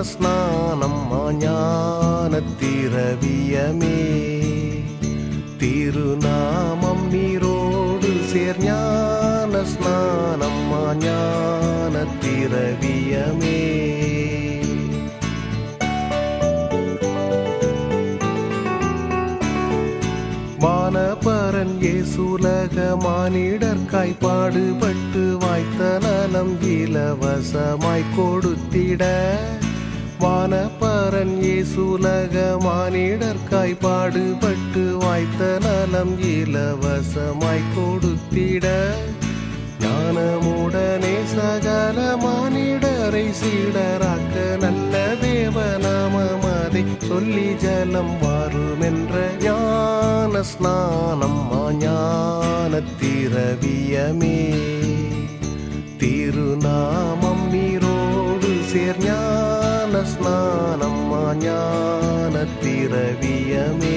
ஸ்நானம் ஞான திரவியமே திருநாமம் நீரோடு சேர் ஞான ஸ்நானம் ஞான திரவியமே வானபரன் ஏசுலக மானிடர்காய் பாடுபட்டு வாய்த்த நலம் இலவசமாய் கொடுத்திட வானபரன் ஏசுலக மானிடர்காய் பாடுபட்டு வாய்த்த நலம் இலவசமாய் கொடுத்திட ஞானமுடனே சகல மானிடரை சீடராக்க நல்ல தேவநாமதை சொல்லி ஜலம் வாருமென்ற ஞான ஸ்நானம் ஞான திரவியமே திருநாமம் நீரோடு சேர் ஞான ஸ்நானம் ஞான திரவியமே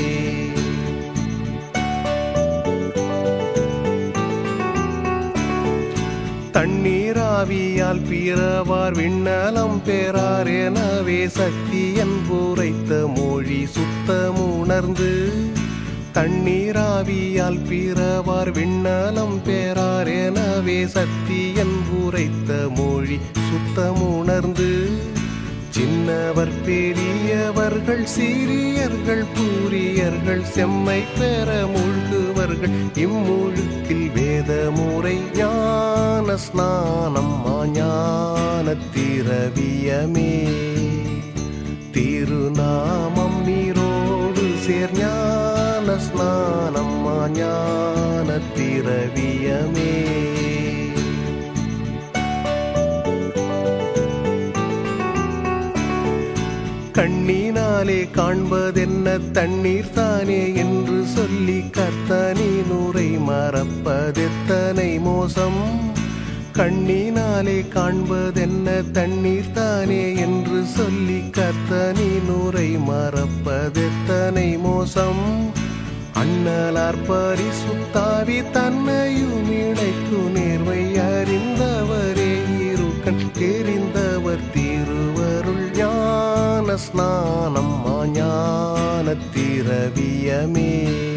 தண்ணீராவியால் பிறவார் விண்ணலம் பெறார் எனவே சக்தியன் பூரைத்த மொழி சுத்தமுணர்ந்து தண்ணீராவியால் பிறவார் விண்ணலம் பெறார் எனவே சத்தியன் பூரைத்த மொழி சுத்தமுணர்ந்து சின்னவர் பெரியவர்கள் சிறியர்கள் பூரியர்கள் செம்மை பெற மூழ்குவர்கள் இம்முழுக்கில் வேத முறை ஞான ஸ்நானம் ஞான திரவியமே திருநாமம் நீரோடு சேர் ஞான ஸ்நானம் ஞான திரவியமே கண்ணினாலே காண்பதென்ன தண்ணீர் தானே என்று சொல்லி கர்த்தனின் உரை மறப்பதெத்தனை மோசம் கண்ணினாலே காண்பதென்ன தண்ணீர் தானே என்று சொல்லி கர்த்தனின் உரை மறப்பதெத்தனை மோசம் அண்ணலார் பரிசுத்தாவி தன்னையும் இணைக்கு நேர்மை அறிந்தவரே இருக்கன் தெரிந்தவர் திருவருள் ஞான ஸ்நானம் ஞான திரவியமே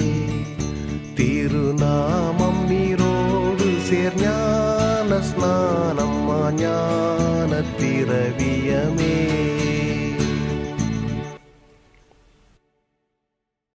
திருநாமம் நீரோடு சேர் ஞான ஸ்நானம் ஞான திரவியமே